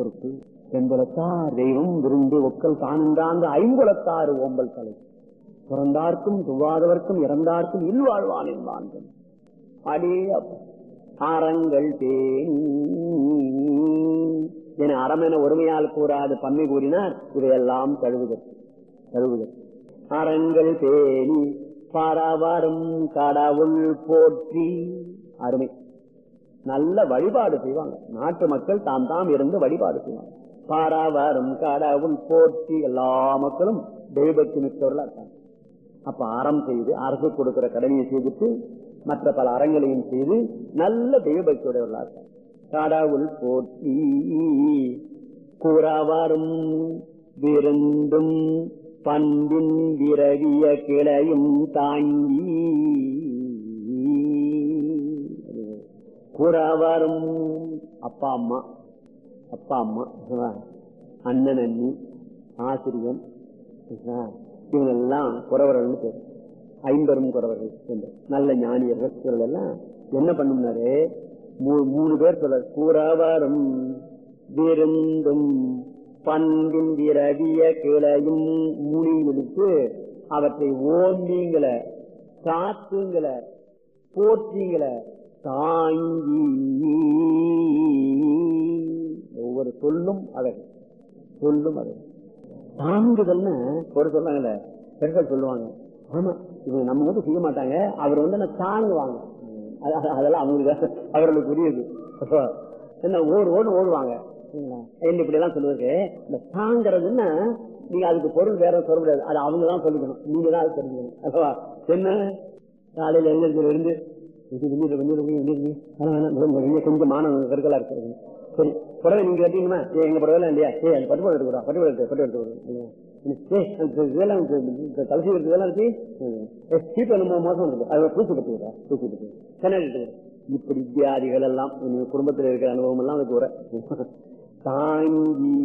பொருட்டு தென்புலத்தார் தெய்வம் விருந்து ஒக்கல் காணுந்தாங்க ஐம்புலத்தாறு ஓம்பல் தலை பிறந்தார்க்கும் துவாதவர்க்கும் இறந்தார்க்கும் இல்வாழ்வான் என்பான் அடே அப்பா. அறங்கள் பேணி என அறம் என ஒருமையால் கூறாது பன்மை கூறினார் இவையெல்லாம் கழுவுதற்கு கழுவுதற்கு அறங்கள் பேணி பரவரும் கடவுள் போற்றி அருமை நல்ல வழிபாடு செய்வாங்க நாட்டு மக்கள் தாம் தாம் இருந்து வழிபாடு செய்வாங்க பரவரும் கடவுள் போற்றி எல்லா மக்களும் தெய்வத்து மிக்கவர்களா இருக்காங்க அப்ப அறம் செய்து அரசு கொடுக்கிற கடமையை செய்துட்டு மற்ற பல அறங்களையும் செய்து நல்ல தெய்வபக்தியுடையவர்களா இருக்காங்க கடவுள் போற்றி குறவரும் விருந்தும் பண்பின் விரவிய கிளையும் தாங்கி குறவரும் அப்பா அம்மா அப்பா அம்மா அண்ணன் அண்ணி ஆசிரியன் இவங்க எல்லாம் குறவர்கள் பேர் ஐம்பெரும் குறவர்கள் என்று நல்ல ஞானியர்கள் இவர்கள் எல்லாம் என்ன பண்ணுனாரு மூணு பேர் சொல்ற குறவரும் விருந்தும் பண்பின் விரவிய கிளையும் முனி விடுத்து அவற்றை ஓம்பிங்கள காத்துங்கள போற்றிங்கள தாங்கி ஒவ்வொரு சொல்லும் அழகு சொல்லும் அழகு தாங்குதல்னு ஒரு சொன்னாங்கல்ல பெண்கள் சொல்லுவாங்க ஆமா இவங்க நம்ம வந்து செய்ய மாட்டாங்க அவர் வந்து என்ன தாங்குவாங்க அது- அது- அதெல்லாம் அவங்களுக்கு அவர்களுக்கு புரியுது என்ன ஓடு ஓடு ஓடுவாங்க என்ன இப்படி எல்லாம் சொல்லுவதுக்கு இந்த தாங்கிறதுன்னா நீங்க அதுக்கு பொருள் வேற சொல்ல முடியாது அது அவங்க தான் சொல்லிக்கணும் நீங்க தான் அது தெரிஞ்சுக்கணும் அல்லவா என்ன காலையில எழுந்திரிச்சதுல இருந்து இது வெந்நீர் வெந்நீர் வெந்நீர் வேணாம் வேணாம் ரொம்ப வெளியே கொஞ்சம் மாணவ கருக்கலா இருக்கு சரி புடவை நீங்க கட்டிக்கணுமா ஏ எங்க புடவை இல்லையா ஏ அந்த பட்டு புடவை எடுத்துக்கிறா பட்டு புடவை எடுத்து பட்டு எடுத்து ஏய், அந்த இதெல்லாம் இந்த- இந்த கலசி எடுத்து இதெல்லாம் இருக்கு ஏ, சீப்பு நம்ம மோசம் இருக்கு அதை பூசி பட்டு விடுறா பூசி பட்டு சென்னை இப்படி வியாதிகள் எல்லாம் உங்க குடும்பத்தில் இருக்கிற அனுபவம் எல்லாம் அதுக்கு உரை தாங்கி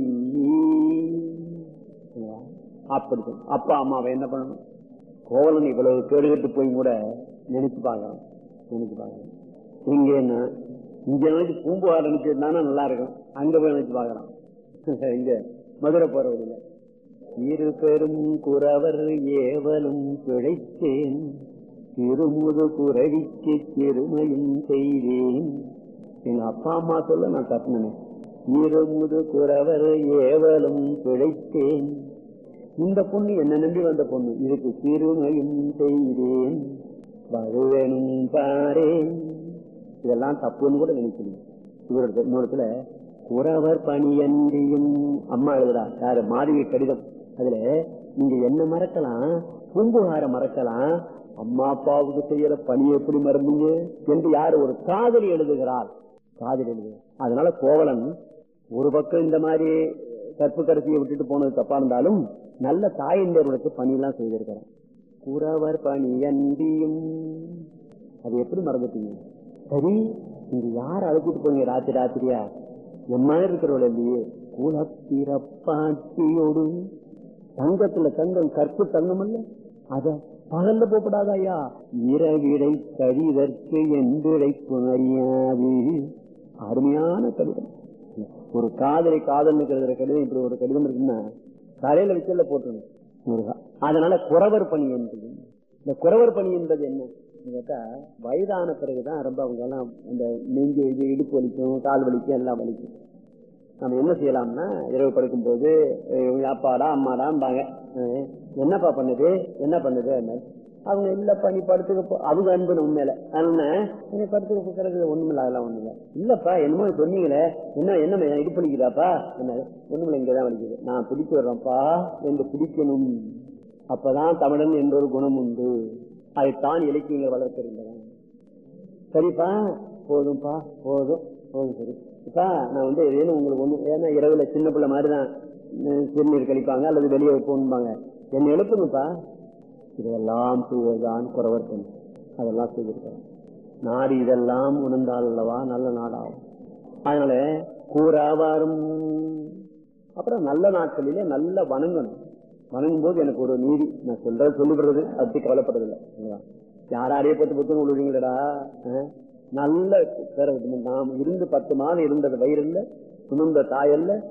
அப்படி சொல்லு. அப்பா அம்மாவை என்ன பண்ணணும் கோவலன் இவ்வளவு கேடுகட்டு போய் கூட நினைச்சு பார்க்கலாம் நினைச்சு பார்க்கலாம் இங்க என்ன இங்க நினைச்சு பூம்புகார் நினைச்சிருந்தானா நல்லா இருக்கும் அங்க போய் நினைச்சு பார்க்கலாம் இங்க மதுரை போற வழியில இரு பெரும் குறவர் ஏவலும் பிழைத்தேன் திருமுது குறவிக்கு சிறுமையும் செய்தேன் எங்க அப்பா அம்மா சொல்ல நான் தப்பினேன் இருமுது குறவர் ஏவலும் பிழைத்தேன் இந்த பொண்ணு என்ன நம்பி வந்த பொண்ணு இதுக்கு சிறுமையும் செய்தேன் வருவேனும் பாரேன் இதெல்லாம் தப்புன்னு கூட நினைக்கணும் இவரோட இன்னொருத்துல குறவர் பணியன்றியும் அம்மா எழுதுறா யாரு மாதவி கடிதம் அதுல நீங்க என்ன மறக்கலாம் பூம்புகார மறக்கலாம் அம்மா அப்பாவுக்கு செய்யற பணி எப்படி மறந்தீங்க என்று யார் ஒரு காதலி எழுதுகிறார் காதலி எழுதுகிறார் அதனால கோவலன் ஒரு பக்கம் இந்த மாதிரி கற்பு கரசியை விட்டுட்டு போனது தப்பா இருந்தாலும் நல்ல தாயின்களுக்கு பணி எல்லாம் செய்திருக்கிறான் குறவர் பணி அன்றியும் அது எப்படி மறந்துட்டீங்க சரி நீங்க யார் அழைச்சிட்டு போனீங்க ராத்திரி ராத்திரியா என் மாதிரி இருக்கிறவள் இல்லையே குலப்பிறப்பாட்டியோடு தங்கத்துல தங்கம் கற்பு தங்கம் அல்ல அத பகல்ல போகப்படாதா ஐயா இரவிடை கழிதற்கு என்றழைப்பு அறியாது அருமையான கடிதம் ஒரு காதலை காதல் எழுதுற கடிதம் இப்படி ஒரு கடிதம் இருக்குன்னா தலையில வச்சல போட்டுருணும் முருகா அதனால குறவர் பணி என்பது இந்த குறவர் பணி என்பது என்ன கேட்டா வயதான பிறகுதான் ரொம்ப அவங்க எல்லாம் இந்த நெஞ்சு இது இடுப்பு வலிக்கும் கால் வலிக்கும் எல்லாம் வலிக்கும் நம்ம என்ன செய்யலாம்னா இரவு படுக்கும் போது இவங்க அப்பாடா அம்மாடாம்பாங்க அஹ் என்னப்பா பண்ணுது என்ன பண்ணுது அப்படின்னாரு. அவங்க இல்லப்பா நீ படுத்துக்க போ அவங்க அன்பு உண்மையில அதனால நீ படுத்துக்க போகிறது ஒண்ணுமில்ல அதெல்லாம் ஒண்ணுமில்ல இல்லப்பா என்னமோ சொன்னீங்களே என்ன என்ன இடுப்பு வலிக்குதாப்பா என்ன ஒண்ணுமில்ல இங்கதான் வலிக்குது நான் பிடிச்சு வர்றேன்ப்பா என்று பிடிக்கணும் அப்பதான் தமிழன் என்ற ஒரு குணம் உண்டு அதைத்தான் இலக்கியங்கள் வளர்க்கின்றன சரிப்பா போதும்பா போதும் போதும் சரி இப்பா நான் வந்து ஏதேனும் உங்களுக்கு ஒண்ணு ஏன்னா இரவுல சின்ன பிள்ளை மாதிரிதான் உம், சிறுநீர் கழிப்பாங்க அல்லது வெளியே போகணும்பாங்க என்ன எழுப்புங்கப்பா இதெல்லாம் செய்வதுதான் குறவர் பணி அதெல்லாம் செய்திருக்கிறேன் நாடு இதெல்லாம் உணர்ந்தால் அல்லவா நல்ல நாடாகும் அதனால கூறாவாரும் அப்புறம் நல்ல நாட்களிலே நல்ல வணங்கணும் வணங்கும் போது எனக்கு ஒரு நீதி நான் சொல்றது சொல்லுகிறது அதை பத்தி கவலைப்படுறது இல்லை யாரையே பத்து பத்து விழுவீங்களடா நல்ல பிறகு நாம் இருந்து பத்து மாதம் இருந்தது வயிறுல சுமந்த தாயல்ல